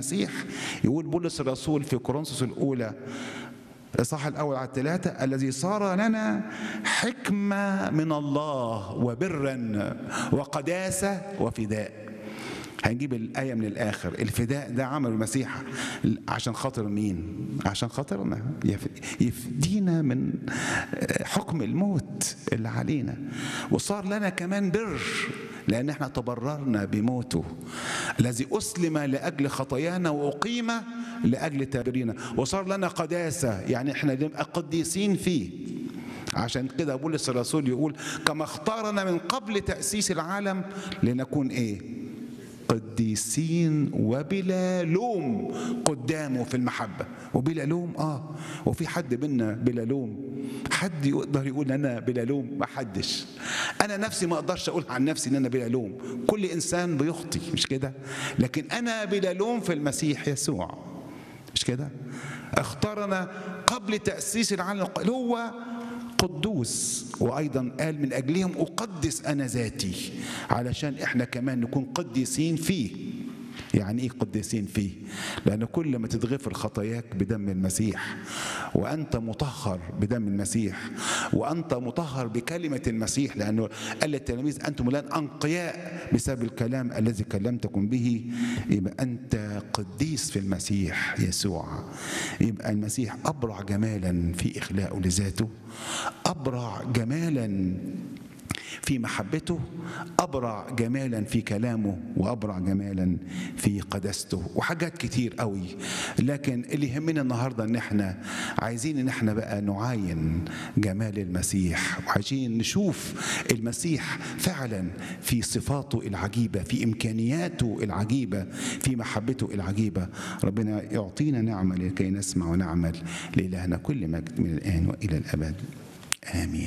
المسيح يقول بولس الرسول في كورنثوس الأولى الإصحاح الأول على الثلاثة الذي صار لنا حكمة من الله وبرا وقداسة وفداء هنجيب الآية من الآخر الفداء ده عمل المسيح عشان خاطر مين عشان خاطرنا يفدينا من حكم الموت اللي علينا وصار لنا كمان بر لأن احنا تبررنا بموته الذي أسلم لأجل خطايانا وأقيم لأجل تابرينا وصار لنا قداسة يعني احنا نبقى قديسين فيه عشان كده بولس الرسول يقول كما اختارنا من قبل تأسيس العالم لنكون ايه قديسين وبلا لوم قدامه في المحبة وبلا لوم اه وفي حد بينا بلا لوم حد يقدر يقول انا بلا لوم ما حدش انا نفسي ما اقدرش اقول عن نفسي ان انا بلا لوم كل انسان بيخطي مش كده لكن انا بلا لوم في المسيح يسوع مش كده اختارنا قبل تأسيس العالم هو قدوس وايضا قال من اجلهم اقدس انا ذاتي علشان احنا كمان نكون قديسين فيه يعني ايه قديسين فيه لان كل ما تتغفر خطاياك بدم المسيح وانت مطهر بدم المسيح وانت مطهر بكلمه المسيح لانه قال للتلاميذ انتم الان انقياء بسبب الكلام الذي كلمتكم به يبقى انت قديس في المسيح يسوع يبقى المسيح ابرع جمالا في اخلاقه لذاته ابرع جمالا في محبته أبرع جمالا في كلامه وأبرع جمالا في قداسته وحاجات كتير قوي لكن اللي يهمنا النهاردة ان احنا عايزين ان احنا بقى نعاين جمال المسيح وعايزين نشوف المسيح فعلا في صفاته العجيبة في إمكانياته العجيبة في محبته العجيبة ربنا يعطينا نعمة لكي نسمع ونعمل لإلهنا كل مجد من الآن وإلى الأبد آمين